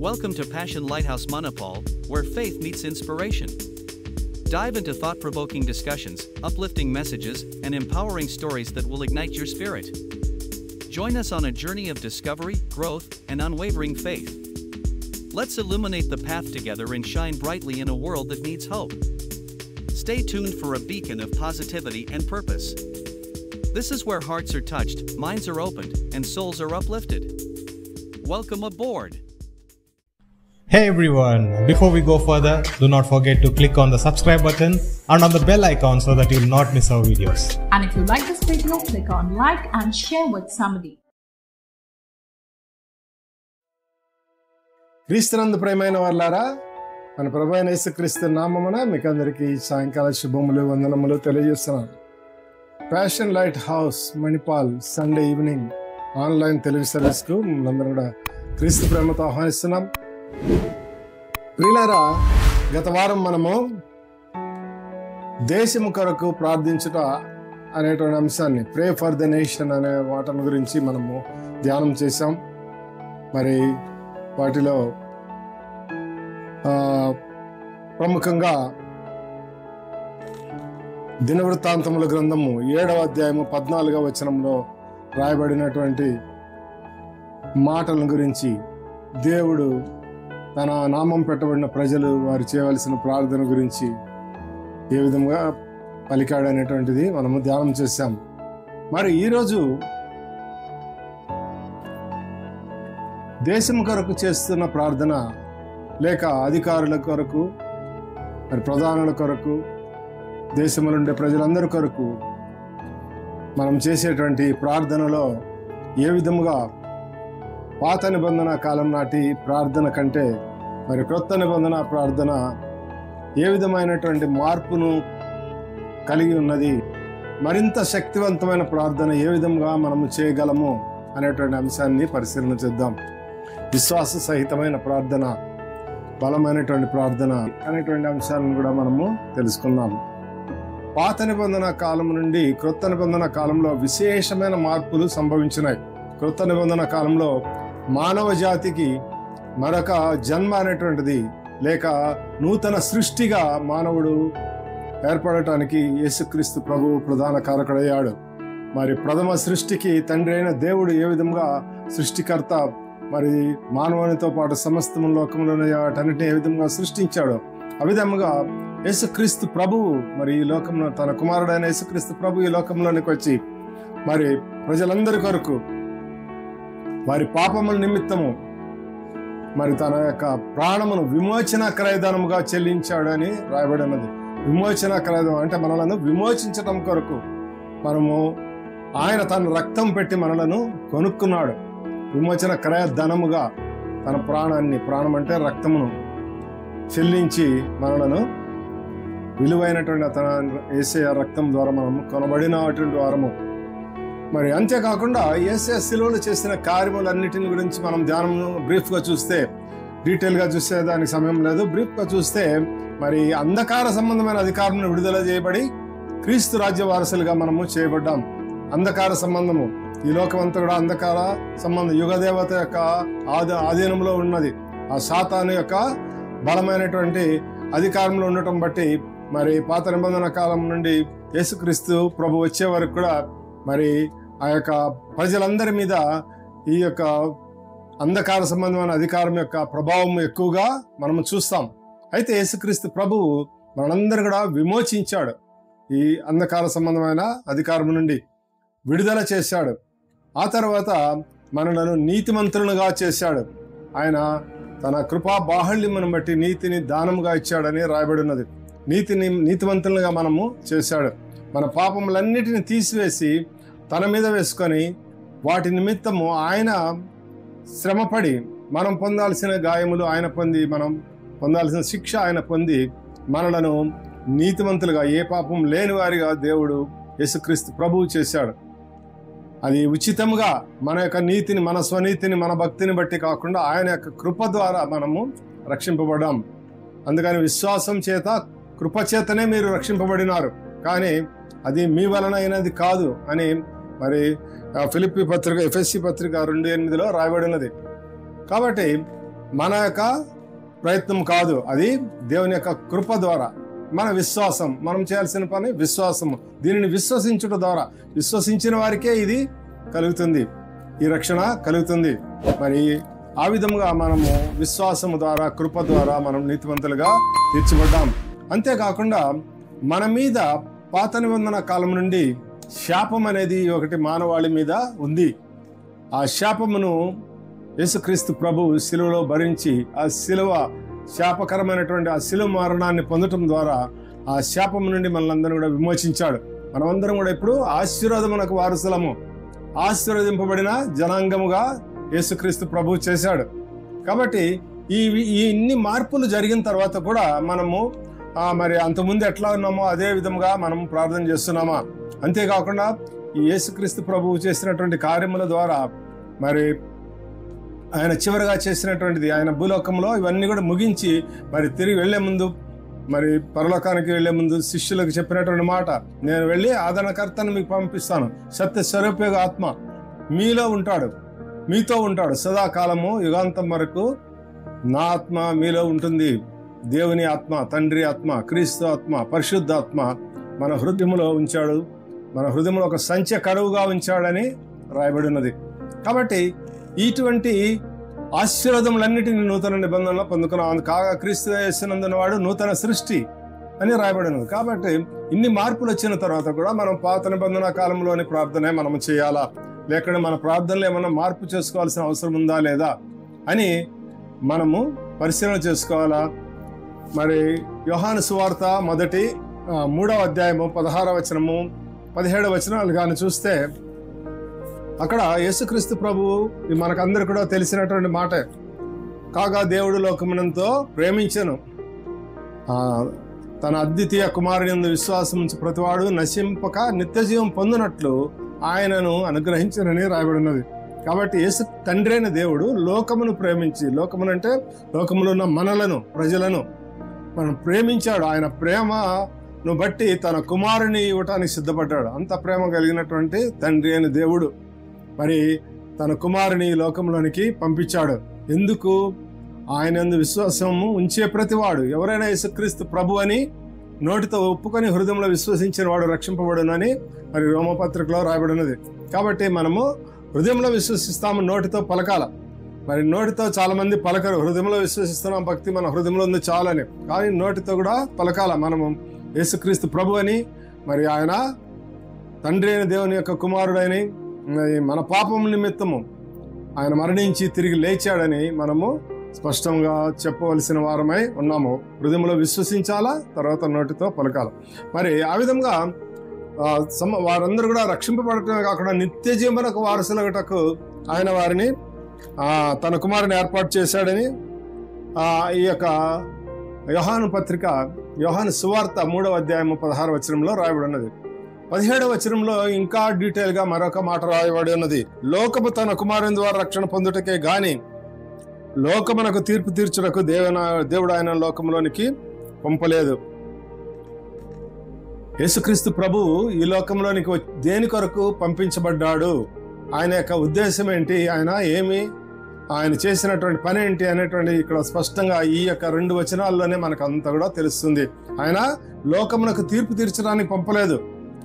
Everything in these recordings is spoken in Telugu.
Welcome to Passion Lighthouse Manipal, where faith meets inspiration. Dive into thought provoking discussions, uplifting messages, and empowering stories that will ignite your spirit. Join us on a journey of discovery, growth, and unwavering faith. Let's illuminate the path together and shine brightly in a world that needs hope. Stay tuned for a beacon of positivity and purpose. This is where hearts are touched, minds are opened, and souls are uplifted. Welcome aboard. Hey everyone, before we go further, do not forget to click on the subscribe button and on the bell icon so that you'll not miss our videos. And if you like this video, click on like and share with somebody. క్రీస్తునందు ప్రేమైన వాళ్ళారా మన ప్రభు అయిన యేసుక్రీస్తు నామమున మీకు అందరికీ సాయంకాల శుభములు వందనములు తెలియజేస్తున్నాను passion light house Manipal Sunday evening online Telugu సర్వీస్కు మనందరం కూడా క్రీస్తు ప్రేమతో ఆహ్వానిస్తున్నాం ప్రియులారా గత వారం మనము దేశము కొరకు ప్రార్థించుట అనేటువంటి అంశాన్ని ప్రే ఫర్ ద నేషన్ అనే వాటను గురించి మనము ధ్యానం చేశాం మరి వాటిలో ఆ, ప్రముఖంగా దినవృత్తాంతముల గ్రంథము ఏడవ అధ్యాయము పద్నాలుగవ వచనంలో రాయబడినటువంటి మాటల గురించి దేవుడు తన నామం పెట్టబడిన ప్రజలు వారు చేయవలసిన ప్రార్థన గురించి ఏ విధంగా పలికాడు అనేటువంటిది మనము ధ్యానం చేశాం మరి ఈరోజు దేశం కొరకు చేస్తున్న ప్రార్థన లేక అధికారుల కొరకు మరి ప్రధానుల కొరకు దేశంలో ఉండే ప్రజలందరి కొరకు మనం చేసేటువంటి ప్రార్థనలో ఏ విధముగా పాత నిబంధన కాలం నాటి ప్రార్థన కంటే మరి క్రొత్త నిబంధన ప్రార్థన ఏ విధమైనటువంటి మార్పును కలిగి ఉన్నది మరింత శక్తివంతమైన ప్రార్థన ఏ విధంగా మనము చేయగలము అనేటువంటి అంశాన్ని పరిశీలన చేద్దాం విశ్వాస సహితమైన ప్రార్థన బలమైనటువంటి ప్రార్థన అనేటువంటి అంశాలను కూడా మనము తెలుసుకుందాం పాత నిబంధన కాలం నుండి క్రొత్త నిబంధన కాలంలో విశేషమైన మార్పులు సంభవించినాయి క్రొత్త నిబంధన కాలంలో మానవ జాతికి మరొక జన్మ అనేటువంటిది లేక నూతన సృష్టిగా మానవుడు ఏర్పడటానికి యేసుక్రీస్తు ప్రభువు ప్రధాన కారకుడయ్యాడు మరి ప్రథమ సృష్టికి తండ్రి అయిన దేవుడు ఏ విధంగా సృష్టికర్త మరి మానవునితో పాటు సమస్తం లోకంలోని వాటన్నిటిని ఏ విధంగా సృష్టించాడో ఆ విధముగా యేసుక్రీస్తు ప్రభువు మరి ఈ లోకంలో తన కుమారుడైన యేసుక్రీస్తు ప్రభు ఈ లోకంలోనికి వచ్చి మరి ప్రజలందరి కొరకు వారి పాపముల నిమిత్తము మరి తన యొక్క ప్రాణమును విమోచన క్రయధనముగా చెల్లించాడని రాయబడినది విమోచన క్రయధనం అంటే మనలను విమోచించటం కొరకు మనము ఆయన తన రక్తం పెట్టి మనలను కొనుక్కున్నాడు విమోచన క్రయ ధనముగా తన ప్రాణాన్ని ప్రాణం అంటే రక్తమును చెల్లించి మనలను విలువైనటువంటి తన ఏసే రక్తం ద్వారా మనం కొనబడినటువంటి వారము మరి అంతేకాకుండా ఏసే శిలువలు చేసిన కార్యములన్నిటిని గురించి మనం ధ్యానం బ్రీఫ్గా చూస్తే డీటెయిల్గా చూస్తే దానికి సమయం లేదు బ్రీఫ్గా చూస్తే మరి అంధకార సంబంధమైన అధికారం విడుదల చేయబడి క్రీస్తు రాజ్య వారసులుగా మనము చేయబడ్డాం అంధకార సంబంధము ఈ లోకమంతా కూడా అంధకార సంబంధం యుగదేవత యొక్క ఆధ ఆధీనంలో ఉన్నది ఆ సాతాను యొక్క బలమైనటువంటి అధికారంలో ఉండటం బట్టి మరి పాత నిబంధన కాలం నుండి యేసుక్రీస్తు ప్రభు వచ్చే వరకు కూడా మరి ఆ యొక్క ప్రజలందరి మీద ఈ యొక్క అంధకార సంబంధమైన అధికారం యొక్క ప్రభావం ఎక్కువగా మనం చూస్తాం అయితే యేసుక్రీస్తు ప్రభువు మనందరూ కూడా విమోచించాడు ఈ అంధకార సంబంధమైన అధికారం నుండి విడుదల చేశాడు ఆ తర్వాత మనలను నీతిమంతులుగా చేశాడు ఆయన తన కృపా బాహళ్యమును బట్టి నీతిని దానముగా ఇచ్చాడని రాయబడినది నీతిని నీతివంతులుగా మనము చేశాడు మన పాపములన్నిటిని తీసివేసి తన మీద వేసుకొని వాటి నిమిత్తము ఆయన శ్రమపడి మనం పొందాల్సిన గాయములు ఆయన పొంది మనం పొందాల్సిన శిక్ష ఆయన పొంది మనలను నీతిమంతులుగా ఏ పాపం లేని వారిగా దేవుడు యేసుక్రీస్తు ప్రభువు చేశాడు అది ఉచితంగా మన యొక్క నీతిని మన స్వనీతిని మన భక్తిని బట్టి కాకుండా ఆయన యొక్క కృప ద్వారా మనము రక్షింపబడ్డాం అందుకని విశ్వాసం చేత కృప చేతనే మీరు రక్షింపబడినారు కానీ అది మీ వలన అయినది కాదు అని మరి ఆ, ఫిలిప్పి పత్రిక ఎఫ్ఎస్సి పత్రిక రెండు ఎనిమిదిలో రాయబడినది కాబట్టి మన యొక్క ప్రయత్నం కాదు అది దేవుని యొక్క కృప ద్వారా మన విశ్వాసం మనం చేయాల్సిన పని విశ్వాసము దీనిని విశ్వసించుట ద్వారా విశ్వసించిన వారికే ఇది కలుగుతుంది ఈ రక్షణ కలుగుతుంది మరి ఆ విధముగా మనము విశ్వాసము ద్వారా కృప ద్వారా మనం నీతివంతులుగా తీర్చబడ్డాం అంతేకాకుండా మన మీద పాత నిబంధన కాలం నుండి శాపం అనేది ఒకటి మానవాళి మీద ఉంది ఆ శాపమును యేసుక్రీస్తు ప్రభు శిలువలో భరించి ఆ శిలువ శాపకరమైనటువంటి ఆ శిలువ మరణాన్ని పొందటం ద్వారా ఆ శాపము నుండి మనల్ని కూడా విమోచించాడు మనమందరం కూడా ఇప్పుడు ఆశీర్వాదమునకు వారసులము ఆశీర్వదింపబడిన జనాంగముగా యేసుక్రీస్తు ప్రభు చేశాడు కాబట్టి ఈ ఈ ఇన్ని మార్పులు జరిగిన తర్వాత కూడా మనము ఆ, మరి అంతకుముందు ఎట్లా ఉన్నామో అదే విధంగా మనం ప్రార్థన చేస్తున్నామా అంతేకాకుండా ఈ యేసుక్రీస్తు ప్రభువు చేసినటువంటి కార్యముల ద్వారా మరి ఆయన చివరిగా చేసినటువంటిది ఆయన భూలోకంలో ఇవన్నీ కూడా ముగించి మరి తిరిగి వెళ్లే ముందు మరి పరలోకానికి వెళ్లే ముందు శిష్యులకు చెప్పినటువంటి మాట నేను వెళ్ళి ఆదరణకర్తను మీకు పంపిస్తాను సత్య స్వరూపయోగ ఆత్మ మీలో ఉంటాడు మీతో ఉంటాడు సదాకాలము యుగాంతం వరకు నా ఆత్మ మీలో ఉంటుంది దేవుని ఆత్మ తండ్రి ఆత్మ క్రీస్తు ఆత్మ పరిశుద్ధ ఆత్మ మన హృదయంలో ఉంచాడు మన హృదయంలో ఒక సంఖ్య కరువుగా ఉంచాడని రాయబడి ఉన్నది కాబట్టి ఇటువంటి ఆశీర్వాదములన్నిటిని నూతన నిబంధనలో పొందుకున్నాం కాగా క్రీస్తు చేసినందున వాడు నూతన సృష్టి అని రాయబడినది కాబట్టి ఇన్ని మార్పులు వచ్చిన తర్వాత కూడా మనం పాత నిబంధన కాలంలోని ప్రార్థనే మనం చేయాలా లేకుంటే మన ప్రార్థనలో ఏమైనా మార్పు చేసుకోవాల్సిన అవసరం ఉందా లేదా అని మనము పరిశీలన చేసుకోవాలా మరి యోహాను సువార్త మొదటి ఆ, మూడవ అధ్యాయము పదహారవ వచనము పదిహేడవ వచనాలు కానీ చూస్తే అక్కడ యేసుక్రీస్తు ప్రభువు ఇది మనకందరు కూడా తెలిసినటువంటి మాట కాగా దేవుడు లోకమునంతో ప్రేమించను ఆ, తన అద్వితీయ కుమారుని యందు విశ్వాసం ఉంచి ప్రతివాడు నశింపక నిత్యజీవం పొందినట్లు ఆయనను అనుగ్రహించనని రాయబడినది కాబట్టి యేసు తండ్రి అయిన దేవుడు లోకమును ప్రేమించి లోకమునంటే లోకములో ఉన్న మనలను ప్రజలను మనం ప్రేమించాడు ఆయన ప్రేమను బట్టి తన కుమారుని ఇవ్వటానికి సిద్ధపడ్డాడు అంత ప్రేమ కలిగినటువంటి తండ్రి అయిన దేవుడు మరి తన కుమారుని ఈ లోకంలోనికి పంపించాడు ఎందుకు ఆయన యందు విశ్వాసము ఉంచే ప్రతివాడు ఎవరైనా యేసుక్రీస్తు ప్రభు అని నోటితో ఒప్పుకొని హృదయంలో విశ్వసించిన వాడు రక్షింపబడునని మరి రోమపత్రికలో రాయబడినది కాబట్టి మనము హృదయంలో విశ్వసిస్తాము నోటితో పలకాల మరి నోటితో చాలా మంది పలకరు హృదయంలో విశ్వసిస్తున్నాం భక్తి మన హృదయంలో ఉంది చాలని కానీ నోటితో కూడా పలకాల మనము యేసుక్రీస్తు ప్రభు అని మరి ఆయన తండ్రి అయిన దేవుని యొక్క కుమారుడని మరి మన పాపం నిమిత్తము ఆయన మరణించి తిరిగి లేచాడని మనము స్పష్టంగా చెప్పవలసిన వారమై ఉన్నాము హృదయంలో విశ్వసించాలా తర్వాత నోటితో పలకాల మరి ఆ విధంగా ఆ, సమ వారందరూ కూడా రక్షింపబడటమే కాకుండా నిత్య జీవనకు వారసులగటకు ఆయన వారిని ఆ, తన కుమారుని ఏర్పాటు చేశాడని ఆ, ఈ యొక్క యోహాను పత్రిక యోహాను సువార్త మూడవ అధ్యాయము పదహారు వచనంలో రాయబడి ఉన్నది పదిహేడవ వచనంలో ఇంకా డీటెయిల్ గా మరొక మాట రాయబడి ఉన్నది లోకము తన కుమారుని ద్వారా రక్షణ పొందుటకే గాని లోకమునకు తీర్పు తీర్చుటకు దేవున దేవుడు ఆయన లోకంలోనికి పంపలేదు యేసుక్రీస్తు ప్రభువు ఈ లోకంలోనికి వ- దేని కొరకు పంపించబడ్డాడు ఆయన యొక్క ఉద్దేశం ఏంటి ఆయన ఏమి ఆయన చేసినటువంటి పని ఏంటి అనేటువంటి ఇక్కడ స్పష్టంగా ఈ యొక్క రెండు వచనాల్లోనే మనకు అంతా కూడా తెలుస్తుంది ఆయన లోకమునకు తీర్పు తీర్చడానికి పంపలేదు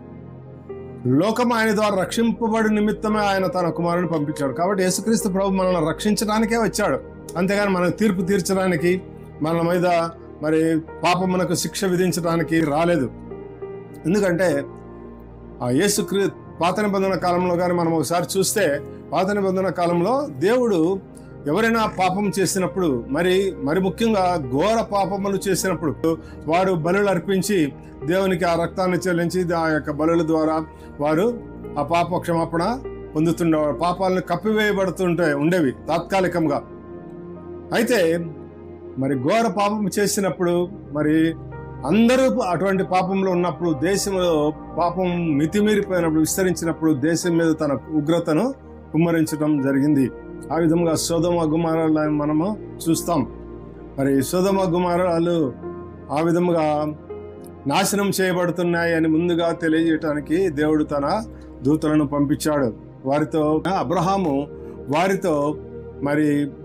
లోకం ఆయన ద్వారా రక్షింపబడి నిమిత్తమే ఆయన తన కుమారుని పంపించాడు కాబట్టి యేసుక్రీస్తు ప్రభు మనల్ని రక్షించడానికే వచ్చాడు అంతేగాని మనకు తీర్పు తీర్చడానికి మన మీద మరి పాపమునకు శిక్ష విధించడానికి రాలేదు ఎందుకంటే ఆ యేసుక్రీ పాత నిబంధన కాలంలో కానీ మనం ఒకసారి చూస్తే పాత నిబంధన కాలంలో దేవుడు ఎవరైనా పాపం చేసినప్పుడు మరి మరి ముఖ్యంగా ఘోర పాపములు చేసినప్పుడు వారు బలులు అర్పించి దేవునికి ఆ రక్తాన్ని చెల్లించి ఆ యొక్క బలుల ద్వారా వారు ఆ పాప క్షమాపణ పొందుతుండేవారు పాపాలను కప్పివేయబడుతుంటే ఉండేవి తాత్కాలికంగా అయితే మరి ఘోర పాపం చేసినప్పుడు మరి అందరూ అటువంటి పాపంలో ఉన్నప్పుడు దేశంలో పాపం మితిమీరిపోయినప్పుడు విస్తరించినప్పుడు దేశం మీద తన ఉగ్రతను కుమ్మరించడం జరిగింది ఆ విధంగా సోదమ గుమారాలను మనము చూస్తాం మరి సోదమ గుమారాలు ఆ విధముగా నాశనం చేయబడుతున్నాయి అని ముందుగా తెలియజేయటానికి దేవుడు తన దూతలను పంపించాడు వారితో అబ్రహాము వారితో మరి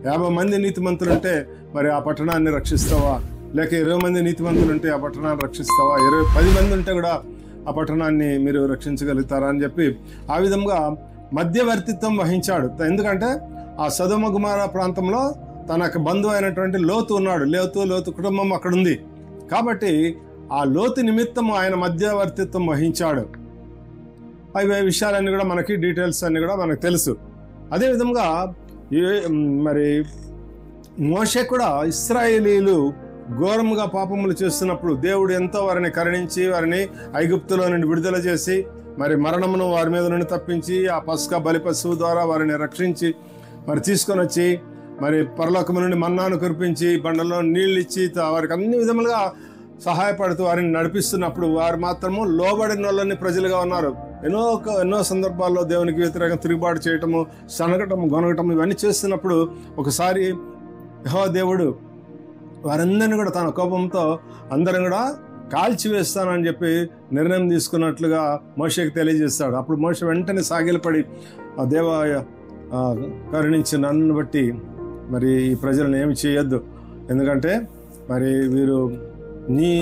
యాభై మంది నీతిమంతులు ఉంటే మరి ఆ పట్టణాన్ని రక్షిస్తావా లేక ఇరవై మంది నీతిమంతులు ఉంటే ఆ పట్టణాన్ని రక్షిస్తావా ఇరవై పది మంది ఉంటే కూడా ఆ పట్టణాన్ని మీరు రక్షించగలుగుతారా అని చెప్పి ఆ విధంగా మధ్యవర్తిత్వం వహించాడు ఎందుకంటే ఆ సదమ కుమార ప్రాంతంలో తనకు బంధువు అయినటువంటి లోతు ఉన్నాడు లోతు లోతు కుటుంబం అక్కడ ఉంది కాబట్టి ఆ లోతు నిమిత్తం ఆయన మధ్యవర్తిత్వం వహించాడు అవి విషయాలన్నీ కూడా మనకి డీటెయిల్స్ అన్ని కూడా మనకు తెలుసు అదేవిధంగా ఏ- మరి మోషే కూడా ఇస్రాయేలీలు ఘోరముగా పాపములు చేస్తున్నప్పుడు దేవుడు ఎంతో వారిని కరుణించి వారిని ఐగుప్తులో నుండి విడుదల చేసి మరి మరణమును వారి మీద నుండి తప్పించి ఆ పసుక బలి పశువు ద్వారా వారిని రక్షించి మరి తీసుకొని వచ్చి మరి పరలోకము నుండి మన్నాను కురిపించి బండలో నీళ్ళు ఇచ్చి త- వారికి అన్ని విధములుగా సహాయపడుతూ వారిని నడిపిస్తున్నప్పుడు వారు మాత్రము లోబడిన వాళ్ళని ప్రజలుగా ఉన్నారు ఎన్నో ఒక- ఎన్నో సందర్భాల్లో దేవునికి వ్యతిరేకంగా తిరుగుబాటు చేయటము సనగటం గొనగటం ఇవన్నీ చేస్తున్నప్పుడు ఒకసారి యెహోవా దేవుడు వారందరిని కూడా తన కోపంతో అందరం కూడా కాల్చివేస్తానని చెప్పి నిర్ణయం తీసుకున్నట్లుగా మోషకి తెలియజేస్తాడు అప్పుడు మోష వెంటనే సాగిలపడి ఆ దేవ ఆ, కరుణించి నన్ను బట్టి మరి ఈ ప్రజలను ఏమి చేయొద్దు ఎందుకంటే మరి వీరు నీ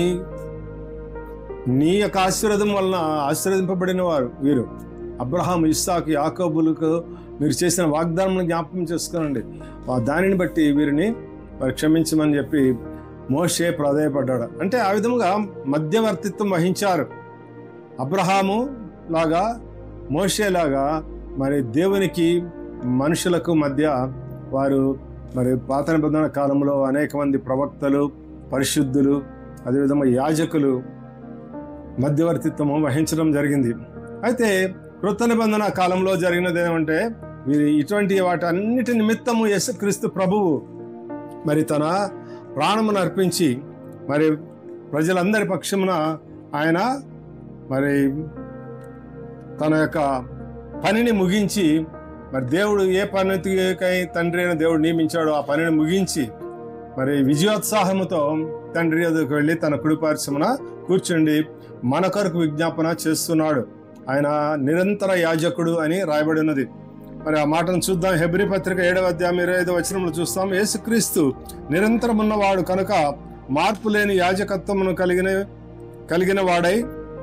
నీ యొక్క ఆశీర్వాదం వలన ఆశీర్వదింపబడిన వారు వీరు అబ్రహాం ఇస్సాకు యాకోబులకు మీరు చేసిన వాగ్దానం జ్ఞాపకం చేసుకోనండి ఆ దానిని బట్టి వీరిని మరి క్షమించమని చెప్పి మోషే ప్రాధాయపడ్డాడు అంటే ఆ విధంగా మధ్యవర్తిత్వం వహించారు అబ్రహాము లాగా మోషే లాగా మరి దేవునికి మనుషులకు మధ్య వారు మరి పాత నిబంధన కాలంలో అనేక మంది ప్రవక్తలు పరిశుద్ధులు అదేవిధంగా యాజకులు మధ్యవర్తిత్వం వహించడం జరిగింది అయితే కృత నిబంధన కాలంలో జరిగినది ఏమంటే వీరి ఇటువంటి వాటి అన్నిటి నిమిత్తము యేసుక్రీస్తు ప్రభువు మరి తన ప్రాణమును అర్పించి మరి ప్రజలందరి పక్షమున ఆయన మరి తన యొక్క పనిని ముగించి మరి దేవుడు ఏ పనికై తండ్రి అయిన దేవుడు నియమించాడో ఆ పనిని ముగించి మరి విజయోత్సాహముతో తండ్రి ఎదుకు వెళ్ళి తన కుడిపార్శ్వమున కూర్చుండి మన కొరకు విజ్ఞాపన చేస్తున్నాడు ఆయన నిరంతర యాజకుడు అని రాయబడి ఉన్నది మరి ఆ మాటను చూద్దాం హెబ్రి పత్రిక ఏడవ అధ్యాయం ఇరవై ఐదు వచనంలో చూస్తాం యేసుక్రీస్తు నిరంతరం ఉన్నవాడు కనుక మార్పు లేని యాజకత్వమును కలిగిన కలిగిన వాడై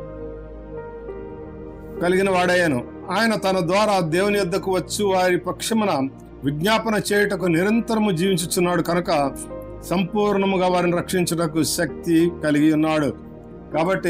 కలిగిన వాడయ్యాను ఆయన తన ద్వారా దేవుని యొద్దకు వచ్చు వారి పక్షమున విజ్ఞాపన చేయుటకు నిరంతరము జీవించుచున్నాడు కనుక సంపూర్ణముగా వారిని రక్షించుటకు శక్తి కలిగి ఉన్నాడు కాబట్టి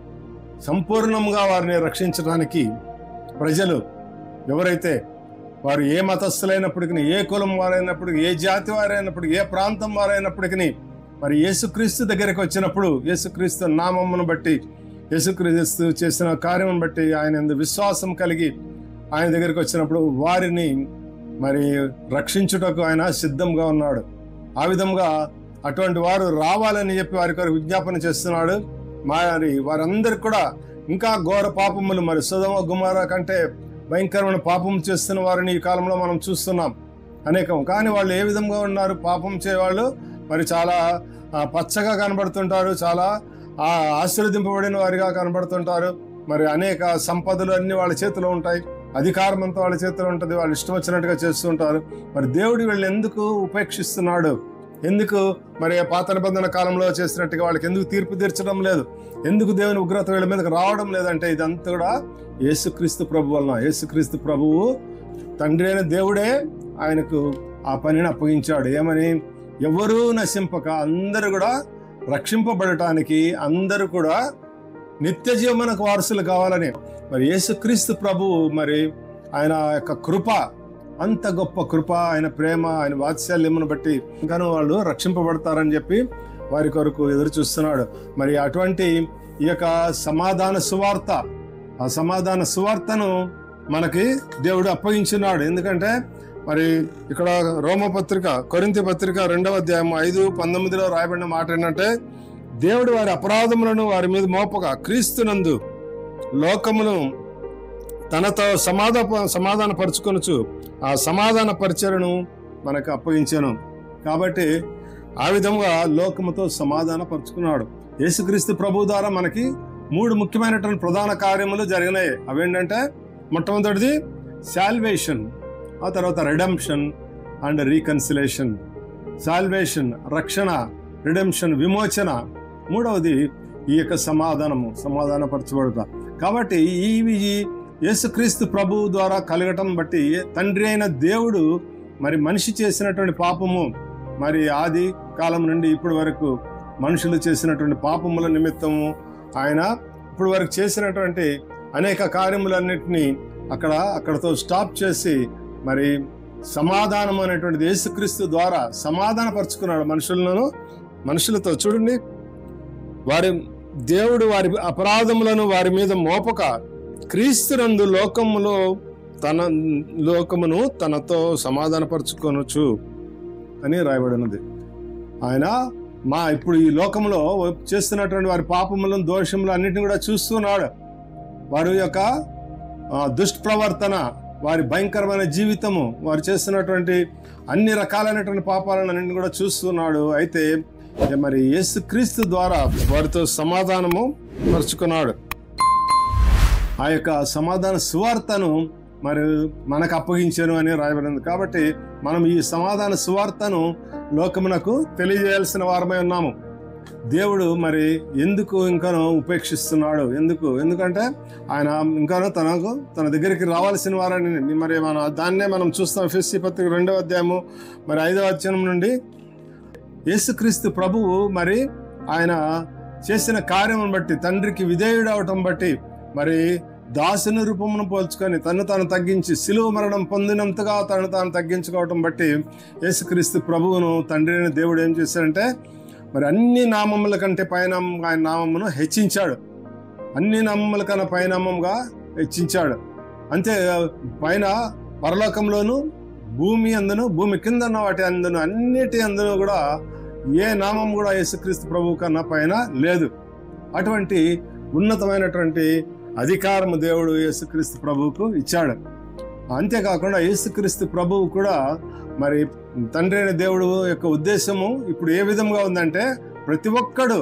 సంపూర్ణంగా వారిని రక్షించడానికి ప్రజలు ఎవరైతే వారు ఏ మతస్థులైనప్పటికీ ఏ కులం వారైనప్పటికీ ఏ జాతి వారైనప్పటికీ ఏ ప్రాంతం వారైనప్పటికీ మరి యేసుక్రీస్తు దగ్గరికి వచ్చినప్పుడు యేసుక్రీస్తు నామమును బట్టి యేసుక్రీస్తు చేసిన కార్యం బట్టి ఆయన యందు విశ్వాసం కలిగి ఆయన దగ్గరికి వచ్చినప్పుడు వారిని మరి రక్షించుటకు ఆయన సిద్ధంగా ఉన్నాడు ఆ విధంగా అటువంటి వారు రావాలని చెప్పి వారి కొరకు విజ్ఞాపన చేస్తున్నాడు మరి వారందరికి కూడా ఇంకా ఘోర పాపములు మరి సుధమ గుమార కంటే భయంకరమైన పాపం చేస్తున్న వారిని ఈ కాలంలో మనం చూస్తున్నాం అనేకం కానీ వాళ్ళు ఏ విధంగా ఉన్నారు పాపం చేయవాళ్ళు మరి చాలా ఆ, పచ్చగా కనబడుతుంటారు చాలా ఆ, ఆశీర్వదింపబడిన వారిగా కనబడుతుంటారు మరి అనేక సంపదలు అన్ని వాళ్ళ చేతిలో ఉంటాయి అధికారం అంతా వాళ్ళ చేతిలో ఉంటుంది వాళ్ళు ఇష్టం వచ్చినట్టుగా చేస్తుంటారు మరి దేవుడు వీళ్ళని ఎందుకు ఉపేక్షిస్తున్నాడు ఎందుకు మరి పాత నిబంధన కాలంలో చేసినట్టుగా వాళ్ళకి ఎందుకు తీర్పు తీర్చడం లేదు ఎందుకు దేవుని ఉగ్రత వీళ్ళ మీదకి రావడం లేదంటే ఇదంతా కూడా యేసుక్రీస్తు ప్రభు వలన యేసుక్రీస్తు ప్రభువు తండ్రి అయిన దేవుడే ఆయనకు ఆ పనిని అప్పగించాడు ఏమని ఎవరూ నశింపక అందరూ కూడా రక్షింపబడటానికి అందరూ కూడా నిత్య జీవనకు వారసులు కావాలని మరి యేసుక్రీస్తు ప్రభువు మరి ఆయన యొక్క కృప అంత గొప్ప కృప ఆయన ప్రేమ ఆయన వాత్సల్యమును బట్టి ఇంకాను వాళ్ళు రక్షింపబడతారని చెప్పి వారి కొరకు ఎదురు చూస్తున్నాడు మరి అటువంటి ఈ యొక్క సమాధాన సువార్త ఆ సమాధాన సువార్తను మనకి దేవుడు అప్పగించున్నాడు ఎందుకంటే మరి ఇక్కడ రోమపత్రిక కొరింతి పత్రిక రెండవ అధ్యాయం ఐదు పంతొమ్మిదిలో రాయబడిన మాట ఏంటంటే దేవుడు వారి అపరాధములను వారి మీద మోపగా క్రీస్తునందు లోకమును తనతో సమాధ సమాధాన పరుచుకొనుచు ఆ సమాధాన పరిచయను మనకు అప్పగించాను కాబట్టి ఆ విధంగా లోకముతో సమాధాన పరుచుకున్నాడు యేసుక్రీస్తు ప్రభు ద్వారా మనకి మూడు ముఖ్యమైనటువంటి ప్రధాన కార్యములు జరిగినాయి అవేంటంటే మొట్టమొదటిది శాల్వేషన్ ఆ తర్వాత రెడమ్షన్ అండ్ రీకన్సిలేషన్ సాల్వేషన్ రక్షణ రిడెంప్షన్ విమోచన మూడవది ఈ యొక్క సమాధానము సమాధానపరచబడుట కాబట్టి ఇవి యేసుక్రీస్తు ప్రభువు ద్వారా కలగటం బట్టి తండ్రి అయిన దేవుడు మరి మనిషి చేసినటువంటి పాపము మరి ఆది కాలం నుండి ఇప్పటి వరకు మనుషులు చేసినటువంటి పాపముల నిమిత్తము ఆయన ఇప్పటి వరకు చేసినటువంటి అనేక కార్యములన్నిటినీ అక్కడ అక్కడతో స్టాప్ చేసి మరి సమాధానం అనేటువంటిది యేసుక్రీస్తు ద్వారా సమాధానపరుచుకున్నాడు మనుషులను మనుషులతో చూడండి వారి దేవుడు వారి అపరాధములను వారి మీద మోపక క్రీస్తునందు లోకములో తన లోకమును తనతో సమాధానపరచుకొనొచ్చు అని రాయబడినది ఆయన మా ఇప్పుడు ఈ లోకంలో చేస్తున్నటువంటి వారి పాపములను దోషములు అన్నిటిని కూడా చూస్తున్నాడు వారి యొక్క ఆ, దుష్ప్రవర్తన వారి భయంకరమైన జీవితము వారు చేస్తున్నటువంటి అన్ని రకాలైనటువంటి పాపాలను అన్నింటిని కూడా చూస్తున్నాడు అయితే ఇక మరి యేసుక్రీస్తు ద్వారా వారితో సమాధానము పరుచుకున్నాడు ఆ యొక్క సమాధాన సువార్తను మరి మనకు అప్పగించాను అని రాయబడింది కాబట్టి మనం ఈ సమాధాన సువార్తను లోకమునకు తెలియజేయాల్సిన వారమై ఉన్నాము దేవుడు మరి ఎందుకు ఇంకాను ఉపేక్షిస్తున్నాడు ఎందుకు ఎందుకంటే ఆయన ఇంకాను తనకు తన దగ్గరికి రావాల్సిన వారని మరి మన దాన్నే మనం చూస్తాం ఎఫ్ఎస్సి పత్రిక రెండవ అధ్యాయము మరి ఐదవ అధ్యాయం నుండి యేసుక్రీస్తు ప్రభువు మరి ఆయన చేసిన కార్యమును బట్టి తండ్రికి విధేయుడవటం బట్టి మరి దాసుని రూపమును పోల్చుకొని తను తాను తగ్గించి సిలువ మరణం పొందినంతగా తను తాను తగ్గించుకోవటం బట్టి యేసుక్రీస్తు ప్రభువును తండ్రి అయిన దేవుడు ఏం చేశాడంటే మరి అన్ని నామముల కంటే పైన ఆయన నామమును హెచ్చించాడు అన్ని నామముల కన్నా పైనామంగా హెచ్చించాడు అంతే పైన పరలోకంలోను భూమి అందును భూమి కింద ఉన్న వాటి అందును అన్నిటి అందును కూడా ఏ నామం కూడా యేసుక్రీస్తు ప్రభువు కన్నా పైన లేదు అటువంటి ఉన్నతమైనటువంటి అధికారము దేవుడు యేసుక్రీస్తు ప్రభువుకు ఇచ్చాడు అంతేకాకుండా యేసుక్రీస్తు ప్రభువు కూడా మరి తండ్రి అయిన దేవుడు యొక్క ఉద్దేశము ఇప్పుడు ఏ విధంగా ఉందంటే ప్రతి ఒక్కడు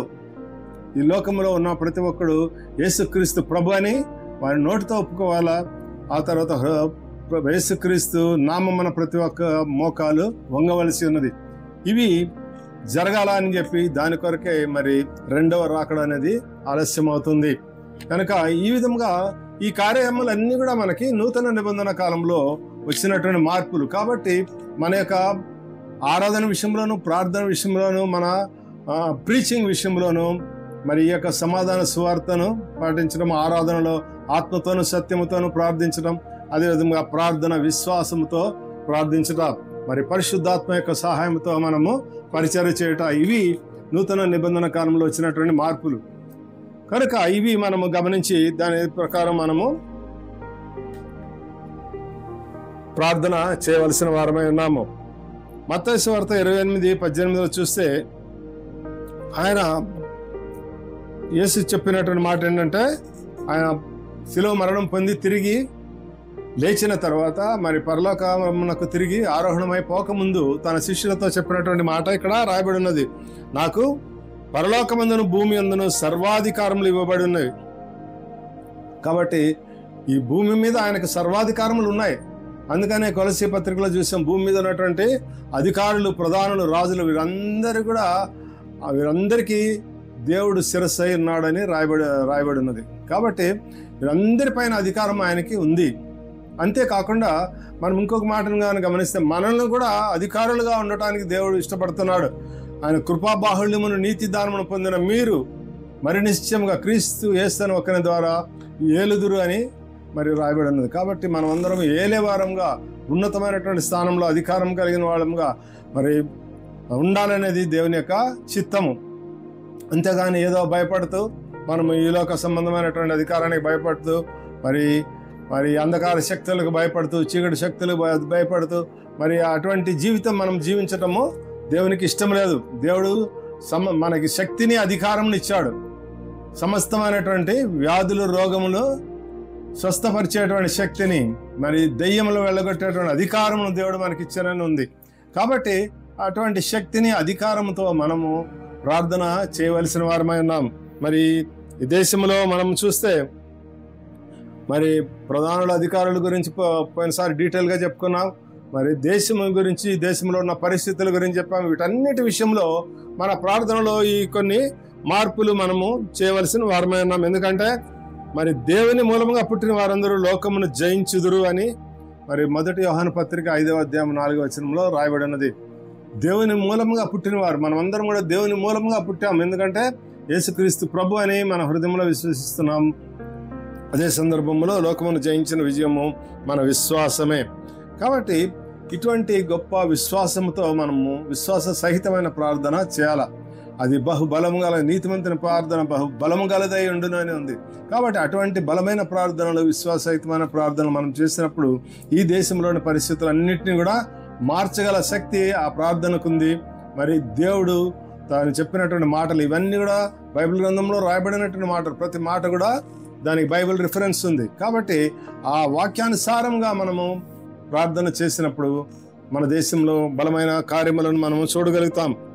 ఈ లోకంలో ఉన్న ప్రతి ఒక్కడు యేసుక్రీస్తు ప్రభు అని వారి నోటితో ఒప్పుకోవాలా ఆ తర్వాత హృ- యేసుక్రీస్తు నామమున ప్రతి ఒక్క మోకాలు వంగవలసి ఉన్నది ఇవి జరగాల అని చెప్పి దాని కొరకే మరి రెండవ రాకడ అనేది ఆలస్యం అవుతుంది కనుక ఈ విధంగా ఈ కార్యములన్నీ కూడా మనకి నూతన నిబంధన కాలంలో వచ్చినటువంటి మార్పులు కాబట్టి మన యొక్క ఆరాధన విషయంలోను ప్రార్థన విషయంలోను మన ప్రీచింగ్ విషయంలోను మరి ఈ యొక్క సమాధాన సువార్తను పాటించడం ఆరాధనలో ఆత్మతోను సత్యముతోను ప్రార్థించడం అదేవిధంగా ప్రార్థన విశ్వాసంతో ప్రార్థించడం మరి పరిశుద్ధాత్మ యొక్క సహాయంతో మనము పరిచర్య చేయట ఇవి నూతన నిబంధన కాలంలో వచ్చినటువంటి మార్పులు కనుక ఇవి మనము గమనించి దాని ప్రకారం మనము ప్రార్థన చేయవలసిన వారమై ఉన్నాము మత్తయి వార్త ఇరవై ఎనిమిది పద్దెనిమిదిలో చూస్తే ఆయన యేసు చెప్పినటువంటి మాట ఏంటంటే ఆయన శిలువ మరణం పొంది తిరిగి లేచిన తర్వాత మరి పరలోకమునకు తిరిగి ఆరోహణమై పోకముందు తన శిష్యులతో చెప్పినటువంటి మాట ఇక్కడ రాయబడి ఉన్నది నాకు పరలోకమందును భూమి అందును సర్వాధికారములు ఇవ్వబడి ఉన్నవి కాబట్టి ఈ భూమి మీద ఆయనకు సర్వాధికారములు ఉన్నాయి అందుకనే కొలసి పత్రికలో చూసాం భూమి మీద ఉన్నటువంటి అధికారులు ప్రధానులు రాజులు వీరందరూ కూడా ఆ వీరందరికీ దేవుడు శిరస్సు అయి ఉన్నాడని రాయబడి రాయబడి ఉన్నది కాబట్టి వీరందరిపైన అధికారం ఆయనకి ఉంది అంతేకాకుండా మనం ఇంకొక మాటను కానీ గమనిస్తే మనల్ని కూడా అధికారులుగా ఉండటానికి దేవుడు ఇష్టపడుతున్నాడు ఆయన కృపాబాహుళ్యమును నీతి దానమును పొందిన మీరు మరి నిశ్చయంగా క్రీస్తు ఏస్తను ఒకరి ద్వారా ఏలుదురు అని మరి రాయబడి ఉన్నది కాబట్టి మనం అందరం ఏలేవారంగా ఉన్నతమైనటువంటి స్థానంలో అధికారం కలిగిన వాళ్ళంగా మరి ఉండాలనేది దేవుని యొక్క చిత్తము అంతేగాని ఏదో భయపడుతూ మనము ఈ లోక సంబంధమైనటువంటి అధికారానికి భయపడుతూ మరి మరి అంధకార శక్తులకు భయపడుతూ చీకటి శక్తులకు భయ- భయపడుతూ మరి అటువంటి జీవితం మనం జీవించటము దేవునికి ఇష్టం లేదు దేవుడు సమ మనకి శక్తిని అధికారం ఇచ్చాడు సమస్తమైనటువంటి వ్యాధులు రోగములు స్వస్థపరిచేటువంటి శక్తిని మరి దెయ్యములు వెళ్ళగొట్టేటువంటి అధికారమును దేవుడు మనకి ఇచ్చారని ఉంది కాబట్టి అటువంటి శక్తిని అధికారంతో మనము ప్రార్థన చేయవలసిన వారమై ఉన్నాం మరి ఈ దేశంలో మనం చూస్తే మరి ప్రధానుల అధికారుల గురించి పో- పోయినసారి డీటెయిల్గా చెప్పుకున్నాం మరి దేశం గురించి దేశంలో ఉన్న పరిస్థితుల గురించి చెప్పాము వీటన్నిటి విషయంలో మన ప్రార్థనలో ఈ కొన్ని మార్పులు మనము చేయవలసిన వారమై ఉన్నాం ఎందుకంటే మరి దేవుని మూలముగా పుట్టిన వారందరూ లోకమును జయించుదురు అని మరి మొదటి యోహాను పత్రిక ఐదవ అధ్యాయం నాలుగవ వచనంలో రాయబడి ఉన్నది దేవుని మూలముగా పుట్టినవారు మనం అందరం కూడా దేవుని మూలముగా పుట్టాం ఎందుకంటే యేసుక్రీస్తు ప్రభు అని మన హృదయంలో విశ్వసిస్తున్నాం అదే సందర్భంలో లోకమును జయించిన విజయము మన విశ్వాసమే కాబట్టి ఇటువంటి గొప్ప విశ్వాసంతో మనము విశ్వాస సహితమైన ప్రార్థన చేయాల అది బహు బలము గల నీతిమంతుని ప్రార్థన బహు బలము గలదై ఉండును అని ఉంది కాబట్టి అటువంటి బలమైన ప్రార్థనలు విశ్వాసహితమైన ప్రార్థనలు మనం చేసినప్పుడు ఈ దేశంలోని పరిస్థితులన్నింటినీ కూడా మార్చగల శక్తి ఆ ప్రార్థనకుంది మరి దేవుడు తాను చెప్పినటువంటి మాటలు ఇవన్నీ కూడా బైబిల్ గ్రంథంలో రాయబడినటువంటి మాటలు ప్రతి మాట కూడా దానికి బైబిల్ రిఫరెన్స్ ఉంది కాబట్టి ఆ వాక్యానుసారంగా మనము ప్రార్థన చేసినప్పుడు మన దేశంలో బలమైన కార్యములను మనము చూడగలుగుతాం